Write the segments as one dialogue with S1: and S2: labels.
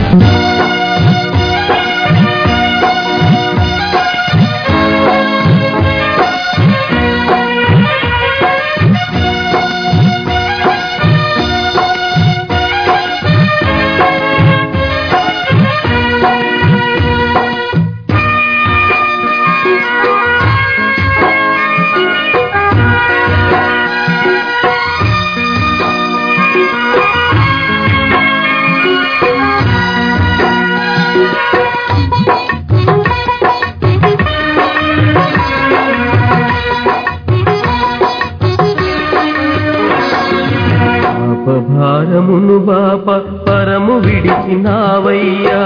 S1: పాపభారమును బాప పరము విడిచినావయ్యా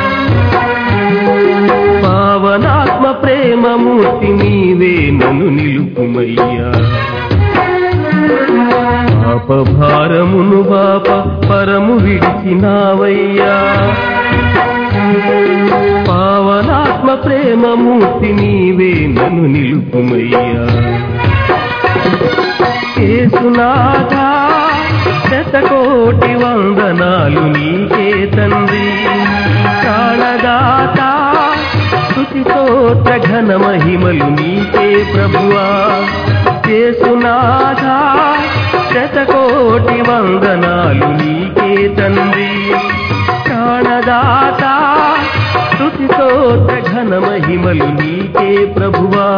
S1: పావనాత్మ ప్రేమమూర్తి నీవే నన్ను నిలుపుమయ్యా పాపభారమును బాప పరము విడిచినావయ్యా పావనాత్మ ప్రేమమూర్తి నీవే నన్ను నిలుపుమయ్యా కేసునాథా శతకోటి వందనాలు నీకే తండ్రి ప్రాణదాత స్తుతి స్తోత్ర ఘన మహిమలు నీకే ప్రభువా కేసునాథా శతకోటి వందనాలు నీకే తండ్రి ప్రాణదాత స్తుతి స్తోత్ర ఘన మహిమలు నీకే ప్రభువా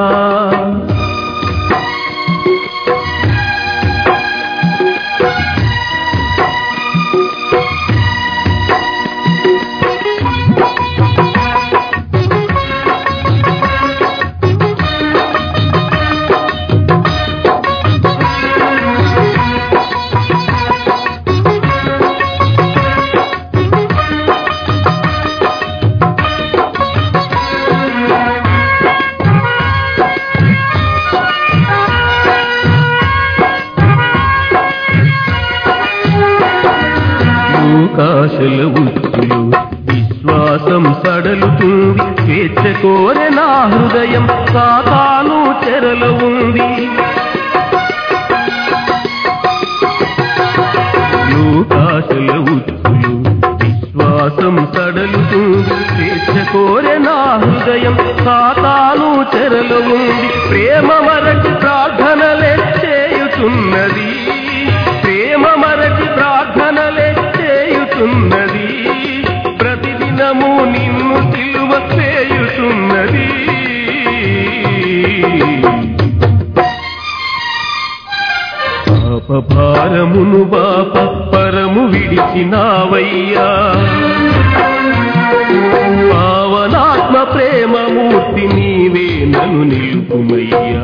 S1: లోకాశల ఉచ్చులు విశ్వాసం సడలుతుంది స్వేచ్ఛ కోరె నా హృదయం సాతాను చెరలో ఉంది లోకాశల ఉచ్చులు విశ్వాసం సడలుతుంది స్వేచ్ఛ కోరె నా హృదయం సాతాను చెరలో ఉంది ప్రేమ మరచి ప్రార్థనలే చేయుతున్నది ప్రేమ మరచి ప్రార్థనలే చేయుతున్నది ప్రతిదినము నిన్ను సిలువ చేయుతున్నది పాప భారమును బాప పరము విడిచినావయ్యా పావనాత్మ ప్రేమమూర్తి నీవే నన్ను నిలుపుమయ్యా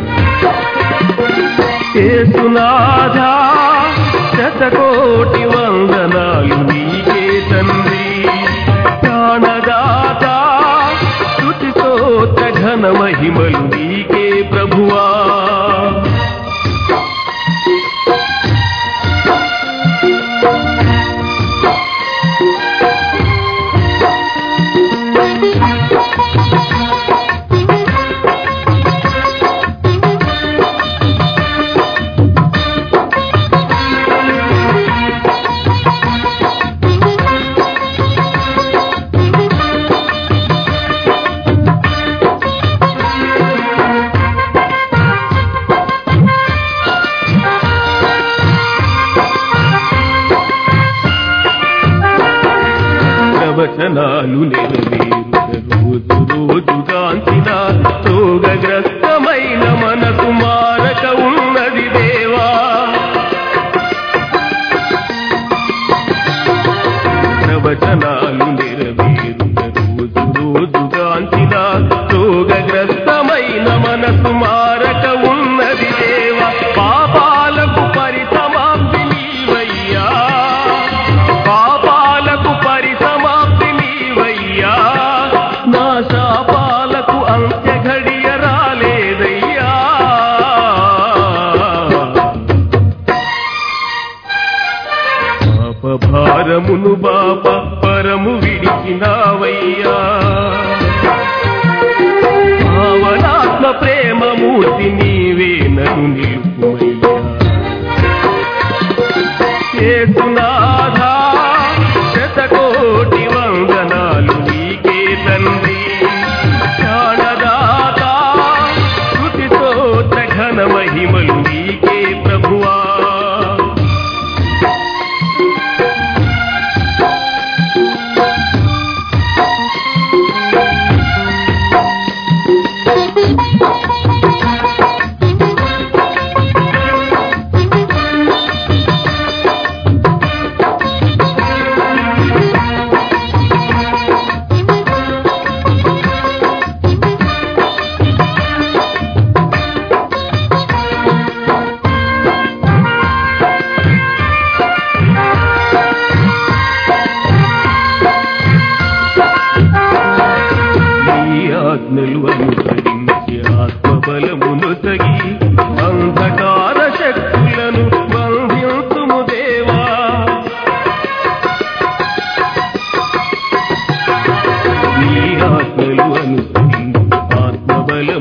S1: కేసునాథా శతకోటి వందనాలు నీకే తండ్రి ప్రాణదాత స్తుతి స్తోత్ర ఘన మహిమలు నీకే ప్రభువా ప్రవచనాలు నెరవేరుట రోజు రోజుగాంచిన రోగగ్రస్తమైన మనకు మారక ఉన్నది దేవా ప్రవచనాలు నెరవేరుట రోజు రోజుగాంచిన రోగగ్రస్తమైన మనకు మారక ఉన్నది దేవా పాపాలకు పరిసమాప్తి నీవయ్యా పాపాలకు పరిసమాప్తి నీవయ్యా నా శాపాలకు అంత్య ఘడియ రాలేదయ్యా పాప భారమును బాప పరము విడిచినావయ్యా భావనాత్మ ప్రేమమూర్తి నీవే నన్ను నిలుపుమయ్యా ఏసునాథా శతకోటి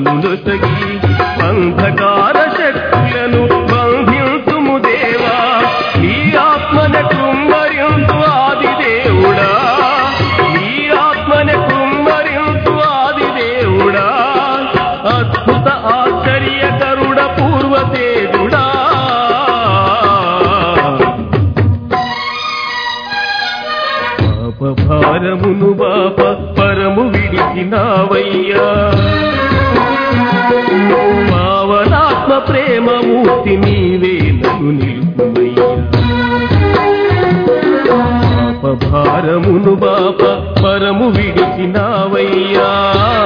S1: నొసగి అంధకార శక్తులను బంధించుము దేవా నీ ఆత్మన కుమ్మరించు ఆది దేవుడా నీ ఆత్మన కుమ్మరించు ఆది దేవుడా అద్భుత ఆశ్చర్యకరుడ పూర్వతేజుడా పాప భారమును బాప పరము విడిచినావయ్యా పావనాత్మ ప్రేమమూర్తి నీవే నన్ను నిలుపుమయ్యా పాప భారమును బాప పరము విడిచినావయ్యా